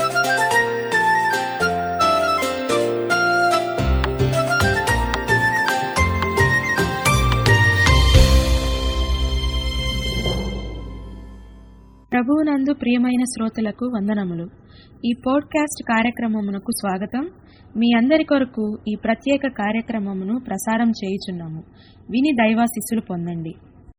ప్రభువునందు ప్రియమైన శ్రోతలకు వందనములు ఈ పోడ్కాస్ట్ కార్యక్రమమునకు స్వాగతం మీ అందరి కొరకు ఈ ప్రత్యేక కార్యక్రమమును ప్రసారం చేయుచున్నాము విని దైవాశిస్సులు పొందండి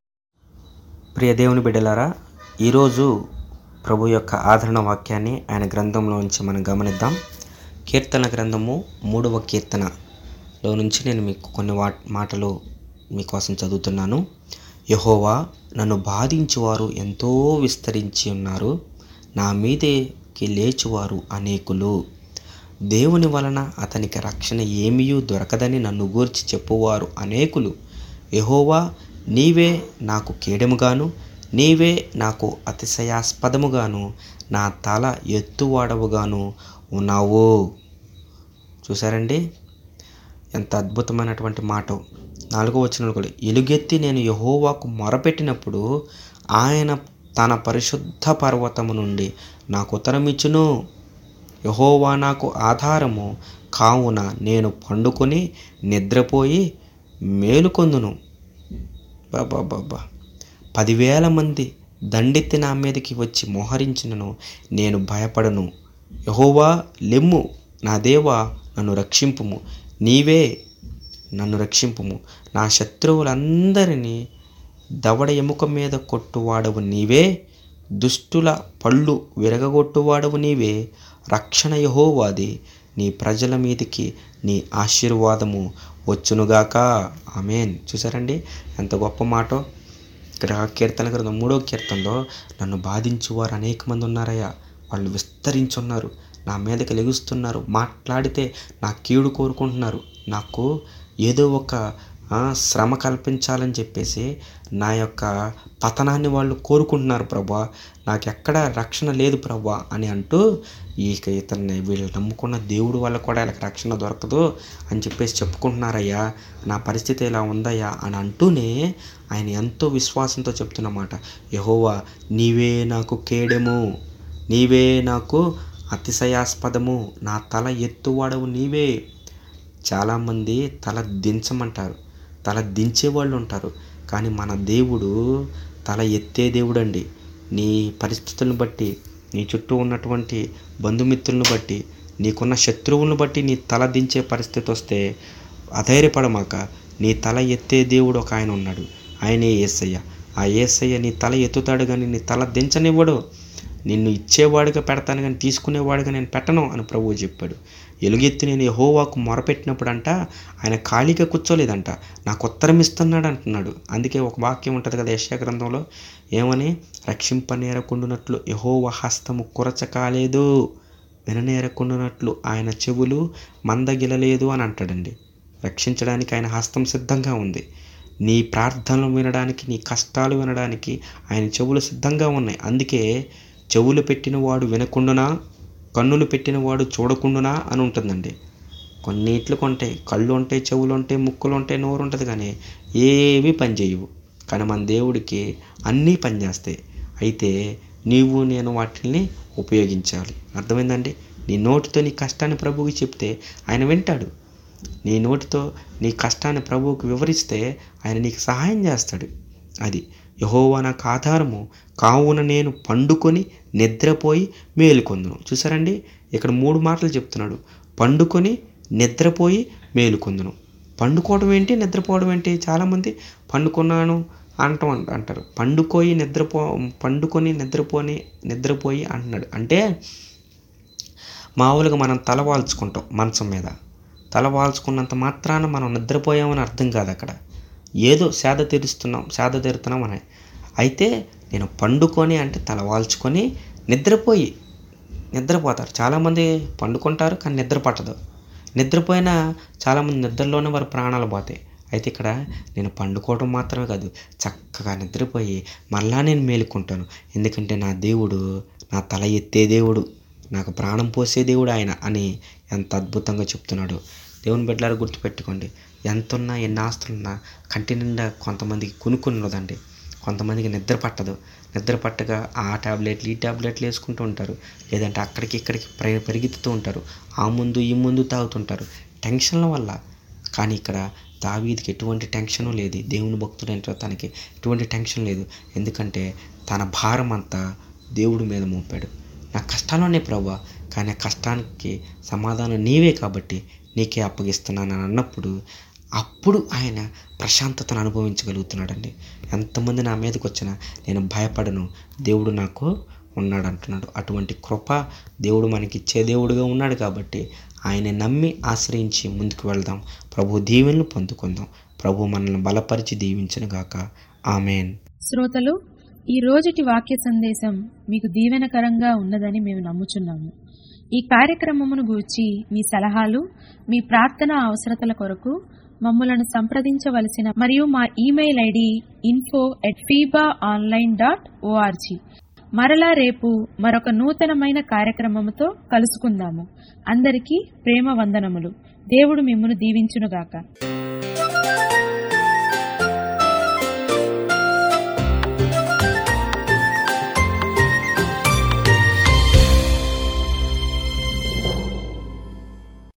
ప్రియ దేవుని బిడ్డలారా ఈరోజు ప్రభు యొక్క ఆదరణ వాక్యాన్ని ఆయన గ్రంథంలో నుంచి మనం గమనిద్దాం కీర్తన గ్రంథము మూడవ కీర్తనలో నుంచి నేను మీకు కొన్ని వా మాటలు మీకోసం చదువుతున్నాను యహోవా నన్ను బాధించువారు ఎంతో విస్తరించి ఉన్నారు నా మీదేకి లేచువారు అనేకులు దేవుని వలన అతనికి రక్షణ ఏమీయూ దొరకదని నన్ను గూర్చి చెప్పువారు అనేకులు యహోవా నీవే నాకు కేడెముగాను నీవే నాకు అతిశయాస్పదముగాను నా తల ఎత్తువాడవుగాను ఉన్నావు చూసారండి ఎంత అద్భుతమైనటువంటి మాట నాలుగో వచ్చిన కూడా ఎలుగెత్తి నేను యహోవాకు మొరపెట్టినప్పుడు ఆయన తన పరిశుద్ధ పర్వతము నుండి నాకు ఉత్తరమిచ్చును యహోవా నాకు ఆధారము కావున నేను పండుకొని నిద్రపోయి మేలుకొందును బాబా బాబా పదివేల మంది దండెత్తి నా మీదకి వచ్చి మోహరించినను నేను భయపడను యహోవా లెమ్ము నా దేవా నన్ను రక్షింపుము నీవే నన్ను రక్షింపుము నా శత్రువులందరినీ దవడ ఎముక మీద కొట్టువాడవు నీవే దుష్టుల పళ్ళు విరగగొట్టువాడవు నీవే రక్షణ యహోవాది నీ ప్రజల మీదికి నీ ఆశీర్వాదము వచ్చునుగాక ఆమెన్ చూసారండి ఎంత గొప్ప మాట ఇక్కడ కీర్తన గ్రంథం మూడో కీర్తనలో నన్ను బాధించువారు అనేక మంది ఉన్నారయ్యా వాళ్ళు విస్తరించున్నారు నా మీదకి లెగుస్తున్నారు మాట్లాడితే నా కీడు కోరుకుంటున్నారు నాకు ఏదో ఒక శ్రమ కల్పించాలని చెప్పేసి నా యొక్క పతనాన్ని వాళ్ళు కోరుకుంటున్నారు ప్రభా నాకు ఎక్కడ రక్షణ లేదు ప్రభా అని అంటూ ఇక ఇతన్ని వీళ్ళు నమ్ముకున్న దేవుడు వల్ల కూడా వీళ్ళకి రక్షణ దొరకదు అని చెప్పేసి చెప్పుకుంటున్నారయ్యా నా పరిస్థితి ఇలా ఉందయ్యా అని అంటూనే ఆయన ఎంతో విశ్వాసంతో చెప్తున్నమాట యహోవా నీవే నాకు కేడెము నీవే నాకు అతిశయాస్పదము నా తల ఎత్తువాడవు నీవే చాలామంది తల దించమంటారు తల దించేవాళ్ళు ఉంటారు కానీ మన దేవుడు తల ఎత్తే దేవుడు అండి నీ పరిస్థితులను బట్టి నీ చుట్టూ ఉన్నటువంటి బంధుమిత్రులను బట్టి నీకున్న శత్రువులను బట్టి నీ తల దించే పరిస్థితి వస్తే అధైర్యపడమాక నీ తల ఎత్తే దేవుడు ఒక ఆయన ఉన్నాడు ఆయనే ఏసయ్య ఆ ఏసయ్య నీ తల ఎత్తుతాడు కానీ నీ తల దించనివ్వడు నిన్ను ఇచ్చేవాడిగా పెడతాను కానీ తీసుకునేవాడిగా నేను పెట్టను అని ప్రభువు చెప్పాడు ఎలుగెత్తి నేను యహోవాకు మొరపెట్టినప్పుడు అంట ఆయన ఖాళీగా కూర్చోలేదంట నాకు ఉత్తరం ఇస్తున్నాడు అంటున్నాడు అందుకే ఒక వాక్యం ఉంటుంది కదా యశా గ్రంథంలో ఏమని రక్షింపనేరకుండునట్లు యహోవ హస్తము కురచ కాలేదు విననేరకుండునట్లు ఆయన చెవులు మందగిలలేదు అని అంటాడండి రక్షించడానికి ఆయన హస్తం సిద్ధంగా ఉంది నీ ప్రార్థనలు వినడానికి నీ కష్టాలు వినడానికి ఆయన చెవులు సిద్ధంగా ఉన్నాయి అందుకే చెవులు పెట్టినవాడు వినకుండునా కన్నులు పెట్టినవాడు చూడకుండునా అని ఉంటుందండి కొన్నిట్లు కొంటాయి కళ్ళు ఉంటాయి చెవులు ఉంటాయి ముక్కులు ఉంటాయి నోరు ఉంటుంది కానీ ఏవి పనిచేయవు కానీ మన దేవుడికి అన్నీ పనిచేస్తాయి అయితే నీవు నేను వాటిని ఉపయోగించాలి అర్థమైందండి నీ నోటితో నీ కష్టాన్ని ప్రభువుకి చెప్తే ఆయన వింటాడు నీ నోటితో నీ కష్టాన్ని ప్రభువుకు వివరిస్తే ఆయన నీకు సహాయం చేస్తాడు అది యహోవా నాకు ఆధారము కావున నేను పండుకొని నిద్రపోయి మేలుకొందును చూసారండి ఇక్కడ మూడు మాటలు చెప్తున్నాడు పండుకొని నిద్రపోయి మేలుకొందును పండుకోవడం ఏంటి నిద్రపోవడం ఏంటి చాలామంది పండుకున్నాను అంటాం అంటారు పండుకోయి నిద్రపో పండుకొని నిద్రపోని నిద్రపోయి అంటున్నాడు అంటే మామూలుగా మనం తల వాల్చుకుంటాం మంచం మీద తల వాల్చుకున్నంత మాత్రాన మనం నిద్రపోయామని అర్థం కాదు అక్కడ ఏదో సేద తీరుస్తున్నాం సేద తీరుతున్నాం అని అయితే నేను పండుకొని అంటే తల వాల్చుకొని నిద్రపోయి నిద్రపోతారు చాలామంది పండుకుంటారు కానీ నిద్ర పట్టదు నిద్రపోయినా చాలామంది నిద్రలోనే వారి ప్రాణాలు పోతాయి అయితే ఇక్కడ నేను పండుకోవడం మాత్రమే కాదు చక్కగా నిద్రపోయి మళ్ళా నేను మేలుకుంటాను ఎందుకంటే నా దేవుడు నా తల ఎత్తే దేవుడు నాకు ప్రాణం పోసే దేవుడు ఆయన అని ఎంత అద్భుతంగా చెప్తున్నాడు దేవుని బిడ్డలారా గుర్తుపెట్టుకోండి ఎంతున్నా ఎన్ని ఆస్తులున్నా కంటి నిండా కొంతమందికి కునుకుని ఉన్నదండి కొంతమందికి నిద్ర పట్టదు నిద్ర పట్టగా ఆ టాబ్లెట్లు ఈ టాబ్లెట్లు వేసుకుంటూ ఉంటారు లేదంటే అక్కడికి ఇక్కడికి ప్ర- పరిగెత్తుతూ ఉంటారు ఆ ముందు ఈ ముందు తాగుతుంటారు టెన్షన్ల వల్ల కానీ ఇక్కడ దావీదికి ఎటువంటి టెన్షను లేదు దేవుని భక్తుడంటే తనకి ఎటువంటి టెన్షన్ లేదు ఎందుకంటే తన భారం అంతా దేవుడి మీద మోపాడు నా కష్టాలోనే ప్రభా కానీ ఆ కష్టానికి సమాధానం నీవే కాబట్టి నీకే అప్పగిస్తున్నాను అని అన్నప్పుడు అప్పుడు ఆయన ప్రశాంతతను అనుభవించగలుగుతున్నాడండి ఎంతమంది నా మీదకి వచ్చినా నేను భయపడను దేవుడు నాకు ఉన్నాడు అంటున్నాడు అటువంటి కృప దేవుడు మనకి ఇచ్చే దేవుడుగా ఉన్నాడు కాబట్టి ఆయన నమ్మి ఆశ్రయించి ముందుకు వెళ్దాం ప్రభు దీవెనలు పొందుకుందాం ప్రభు మనల్ని బలపరిచి దీవించను గాక ఆమెన్ శ్రోతలు ఈ రోజుటి వాక్య సందేశం మీకు దీవెనకరంగా ఉన్నదని మేము నమ్ముచున్నాము ఈ కార్యక్రమమును గూర్చి మీ సలహాలు మీ ప్రార్థన అవసరతల కొరకు మమ్మలను సంప్రదించవలసిన మరియు మా email ID info at FEBA online dot O R G మరలా రేపు మరొక నూతనమైన కార్యక్రమముతో కలుసుకుందాము అందరికీ ప్రేమ వందనములు దేవుడు మిమ్మను దీవించునుగాక